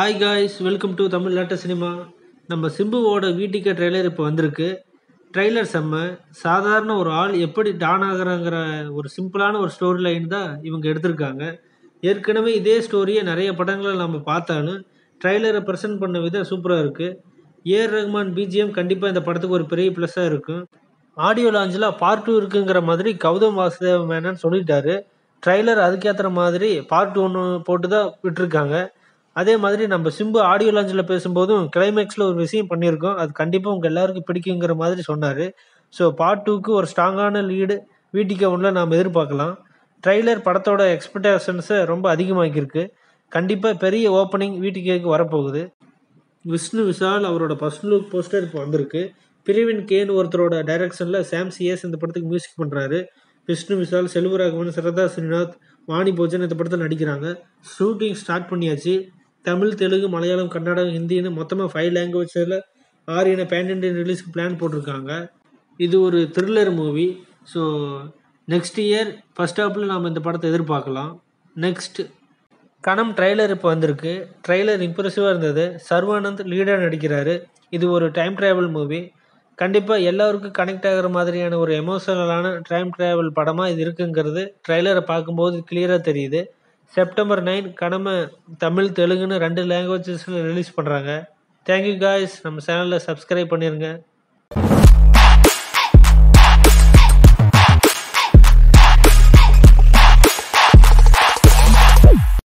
hi guys welcome to Tamil லேட்ட cinema நம்ம சிம்புவோட வீட்டுக்கு ட்ரெய்லர் இப்போ வந்திருக்கு ட்ரெய்லர் செம்ம சாதாரண ஒரு ஆள் எப்படி டான் ஆகுறாங்கிற ஒரு சிம்பிளான ஒரு ஸ்டோரி லைன் தான் இவங்க எடுத்திருக்காங்க ஏற்கனவே இதே ஸ்டோரியை நிறைய படங்களை நம்ம பார்த்தாலும் ட்ரெய்லரை ப்ரெசென்ட் பண்ண விதம் சூப்பராக இருக்குது ஏஆர் ரஹ்மான் பிஜிஎம் கண்டிப்பாக இந்த படத்துக்கு ஒரு பெரிய ப்ளஸ்ஸாக இருக்கும் ஆடியோ லாஞ்சில் பார்ட் டூ இருக்குங்கிற மாதிரி கௌதம் வாசுதேவ மேனன் சொல்லிட்டாரு ட்ரைலர் அதுக்கேற்ற மாதிரி பார்ட் ஒன்று போட்டு தான் விட்டுருக்காங்க அதே மாதிரி நம்ம சிம்பு ஆடியோ லாஞ்சில் பேசும்போதும் கிளைமேக்ஸில் ஒரு விஷயம் பண்ணியிருக்கோம் அது கண்டிப்பாக உங்கள் எல்லாருக்கும் பிடிக்குங்கிற மாதிரி சொன்னார் ஸோ பார்ட் டூக்கு ஒரு ஸ்ட்ராங்கான லீடு வீட்டுக்கு ஒன்றில் நாம் எதிர்பார்க்கலாம் ட்ரைலர் படத்தோட எக்ஸ்பெக்டேஷன்ஸை ரொம்ப அதிகமாக்கியிருக்கு கண்டிப்பாக பெரிய ஓப்பனிங் வீட்டுக்கு வரப்போகுது விஷ்ணு விஷால் அவரோட ஃபர்ஸ்ட் லுக் போஸ்டர் இப்போ வந்திருக்கு பிரிவின் கேன் ஒருத்தரோட டைரக்ஷனில் சாம் சிஎஸ் இந்த படத்துக்கு மியூசிக் பண்ணுறாரு விஷ்ணு விஷால் செல்வராகவன் சரதா ஸ்ரீநாத் வாணி போஜன் இந்த படத்தில் நடிக்கிறாங்க ஷூட்டிங் ஸ்டார்ட் பண்ணியாச்சு தமிழ் தெலுங்கு மலையாளம் கன்னடம் ஹிந்தின்னு மொத்தமாக ஃபைவ் லாங்குவேஜில் ஆரியன பேன் இண்டியன் ரிலீஸ்க்கு பிளான் போட்டிருக்காங்க இது ஒரு thriller movie so next year first ஹாப்பில் நாம் இந்த படத்தை எதிர்பார்க்கலாம் நெக்ஸ்ட் கணம் ட்ரைலர் இப்போ வந்திருக்கு ட்ரைலர் இம்ப்ரெசிவாக இருந்தது சர்வானந்த் லீடாக நடிக்கிறாரு இது ஒரு டைம் ட்ராவல் மூவி கண்டிப்பாக எல்லாருக்கும் கனெக்ட் ஆகிற மாதிரியான ஒரு எமோஷனலான டைம் ட்ராவல் படமாக இது இருக்குங்கிறது ட்ரைலரை பார்க்கும்போது கிளியராக தெரியுது செப்டம்பர் நைன் கடமை தமிழ் தெலுங்குன்னு ரெண்டு லாங்குவேஜஸில் ரிலீஸ் பண்ணுறாங்க தேங்க்யூ காய்ஸ் நம்ம சேனலில் சப்ஸ்கிரைப் பண்ணிடுங்க